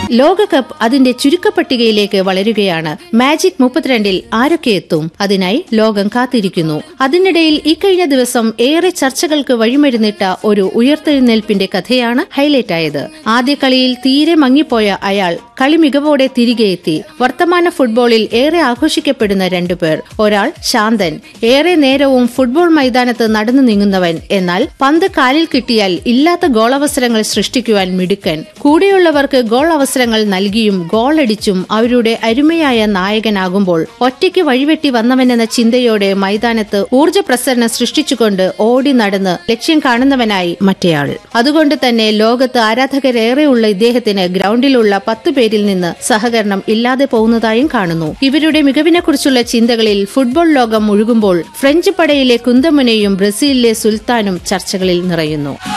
ലോകകപ്പ് അതിന്റെ ചുരുക്കപ്പട്ടികയിലേക്ക് വളരുകയാണ് മാജിക് മുപ്പത്തിരണ്ടിൽ ആരൊക്കെ എത്തും അതിനായി ലോകം കാത്തിരിക്കുന്നു അതിനിടയിൽ ഇക്കഴിഞ്ഞ ദിവസം ഏറെ ചർച്ചകൾക്ക് വഴിമരുന്നിട്ട ഒരു ഉയർത്തെഴുന്നേൽപ്പിന്റെ കഥയാണ് ഹൈലൈറ്റ് ആയത് ആദ്യ കളിയിൽ തീരെ മങ്ങിപ്പോയ അയാൾ കളി മികവോടെ തിരികെ എത്തി വർത്തമാന ഫുട്ബോളിൽ ഏറെ ആഘോഷിക്കപ്പെടുന്ന രണ്ടുപേർ ഒരാൾ ശാന്തൻ ഏറെ നേരവും ഫുട്ബോൾ മൈതാനത്ത് നടന്നു നീങ്ങുന്നവൻ എന്നാൽ പന്ത് കാലിൽ കിട്ടിയാൽ ഇല്ലാത്ത ഗോളവസരങ്ങൾ സൃഷ്ടിക്കുവാൻ മിടുക്കൻ കൂടെയുള്ളവർക്ക് ഗോൾ അവസരങ്ങൾ നൽകിയും ഗോളടിച്ചും അവരുടെ അരുമയായ നായകനാകുമ്പോൾ ഒറ്റയ്ക്ക് വഴിവെട്ടി വന്നവനെന്ന ചിന്തയോടെ മൈതാനത്ത് ഊർജ്ജ പ്രസരണം സൃഷ്ടിച്ചുകൊണ്ട് ഓടി നടന്ന് ലക്ഷ്യം കാണുന്നവനായി മറ്റേയാൾ അതുകൊണ്ട് തന്നെ ലോകത്ത് ആരാധകരേറെയുള്ള ഇദ്ദേഹത്തിന് ഗ്രൗണ്ടിലുള്ള പത്തു പേരിൽ നിന്ന് സഹകരണം ഇല്ലാതെ പോകുന്നതായും കാണുന്നു ഇവരുടെ മികവിനെക്കുറിച്ചുള്ള ചിന്തകളിൽ ഫുട്ബോൾ ലോകം മുഴുകുമ്പോൾ ഫ്രഞ്ച് പടയിലെ കുന്തമുനയും ബ്രസീലിലെ സുൽത്താനും ചർച്ചകളിൽ നിറയുന്നു